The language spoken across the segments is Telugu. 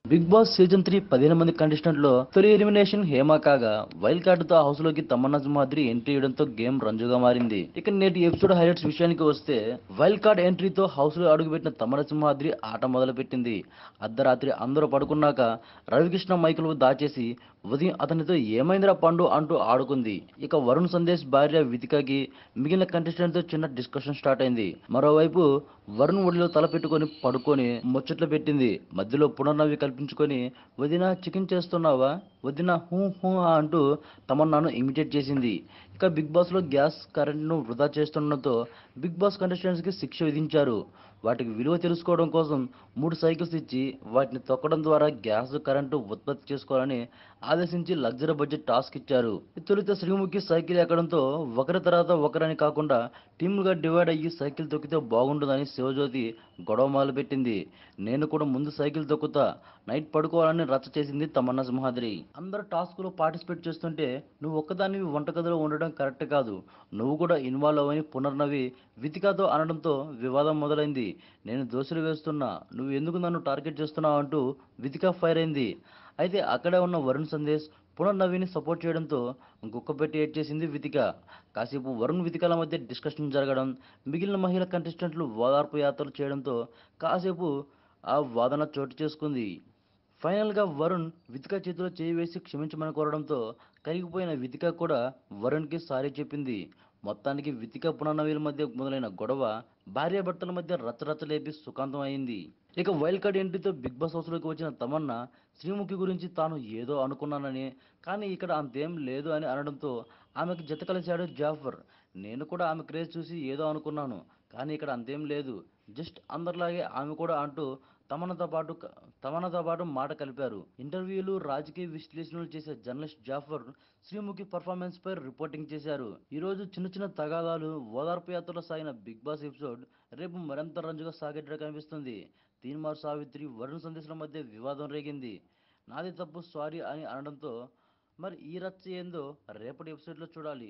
బిగ్ బాస్ సీజన్ త్రీ పదిహేను మంది కంటెస్టెంట్ లో తొలి ఎలిమినేషన్ హేమ కాగా వైల్డ్ కార్డ్ తో హౌస్ లోకి తమన్నా సింహాద్రి ఎంట్రీ ఇవ్వడంతో గేమ్ రంజుగా మారింది ఇక నేటి ఎపిసోడ్ హైలైట్స్ విషయానికి వస్తే వైల్డ్ కార్డ్ ఎంట్రీతో హౌస్ లో అడుగుపెట్టిన తమన్నా సింహాద్రి ఆట మొదలుపెట్టింది అర్ధరాత్రి అందరూ పడుకున్నాక రవికృష్ణ మైకులు దాచేసి ఉదయం అతనితో ఏమైందిరా పండు అంటూ ఆడుకుంది ఇక వరుణ్ సందేశ్ భార్య వితికకి మిగిలిన కంటెస్టెంట్ తో చిన్న డిస్కషన్ స్టార్ట్ అయింది మరోవైపు వరుణ్ ఒడిలో తల పెట్టుకొని పడుకొని ముచ్చట్లు పెట్టింది మధ్యలో పునర్నవి కల్పించుకొని వదిన చికెన్ చేస్తున్నావా వదిన హూ హూ అంటూ తమన్నాను ఇమిటేట్ చేసింది ఇక బిగ్ బాస్ లో గ్యాస్ కరెంట్ను వృధా చేస్తుండటంతో బిగ్ బాస్ కంటెస్టెంట్స్ కి శిక్ష విధించారు వాటికి విలువ తెలుసుకోవడం కోసం మూడు సైకిల్స్ ఇచ్చి వాటిని తొక్కడం ద్వారా గ్యాస్ కరెంటు ఉత్పత్తి చేసుకోవాలని ఆదేశించి లగ్జరీ బడ్జెట్ టాస్క్ ఇచ్చారు తొలుత శ్రీముఖి సైకిల్ ఎక్కడంతో ఒకరి తర్వాత ఒకరని కాకుండా టీములుగా డివైడ్ అయ్యి సైకిల్ తొక్కితే బాగుంటుందని శివజ్యోతి గొడవ మొదలుపెట్టింది నేను కూడా ముందు సైకిల్ తొక్కుతా నైట్ పడుకోవాలని రచ్చ చేసింది తమన్నా సింహాద్రి అందరు టాస్క్ లో పార్టిసిపేట్ చేస్తుంటే నువ్వు ఒక్కదానివి వంటగదిలో ఉండడం కరెక్ట్ కాదు నువ్వు కూడా ఇన్వాల్వ్ అవ్వని పునర్నవి వితికాతో అనడంతో వివాదం మొదలైంది నేను దోశలు వేస్తున్నా నువ్వు ఎందుకు నన్ను టార్గెట్ చేస్తున్నావు అంటూ వితిక ఫైర్ అయింది అయితే అక్కడే ఉన్న వరుణ్ సందేశ్ పునర్నవిని సపోర్ట్ చేయడంతో గుక్క పెట్టి ఏడ్చేసింది వితిక కాసేపు వరుణ్ వితికల మధ్య డిస్కషన్ జరగడం మిగిలిన మహిళా కంటెస్టెంట్లు ఓదార్పు యాత్రలు చేయడంతో కాసేపు ఆ వాదన చోటు చేసుకుంది ఫైనల్గా వరుణ్ వితిక చేతిలో చేయి వేసి క్షమించమని కోరడంతో కరిగిపోయిన వితిక కూడా వరుణ్కి సారీ చెప్పింది మొత్తానికి వితిక పునర్నవీల మధ్య మొదలైన గొడవ భార్యాభర్తల మధ్య రచ్చరచ్చలేపి సుఖాంతం అయింది ఇక వైల్డ్ కార్డ్ ఎంట్రీతో బిగ్ బాస్ హౌస్లోకి వచ్చిన తమన్నా శ్రీముఖి గురించి తాను ఏదో అనుకున్నానని కానీ ఇక్కడ అంతేం లేదు అని అనడంతో ఆమెకు జత కలిశాడు జాఫర్ నేను కూడా ఆమె క్రేజ్ చూసి ఏదో అనుకున్నాను కానీ ఇక్కడ అంతేం లేదు జస్ట్ అందరిలాగే ఆమె కూడా అంటూ తమనతో పాటు తమనతో పాటు మాట కలిపారు ఇంటర్వ్యూలు రాజకీయ విశ్లేషణలు చేసే జర్నలిస్ట్ జాఫర్ శ్రీముఖి పర్ఫార్మెన్స్ పై రిపోర్టింగ్ చేశారు ఈ రోజు చిన్న చిన్న తగాదాలు ఓదార్పు యాత్రలో సాగిన బిగ్ బాస్ ఎపిసోడ్ రేపు మరింత రంజుగా సాగేట్టుగా కనిపిస్తుంది తీన్మార్ సావిత్రి వరుణ్ సందేశాల మధ్య వివాదం రేగింది నాది తప్పు సారీ అని అనడంతో మరి ఈ రచ్చ ఏందో రేపటి ఎపిసోడ్లో చూడాలి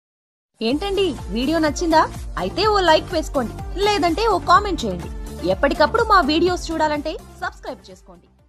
ఏంటండి వీడియో నచ్చిందా అయితే ఓ లైక్ వేసుకోండి లేదంటే ఓ కామెంట్ చేయండి ఎప్పటికప్పుడు మా వీడియోస్ చూడాలంటే సబ్స్క్రైబ్ చేసుకోండి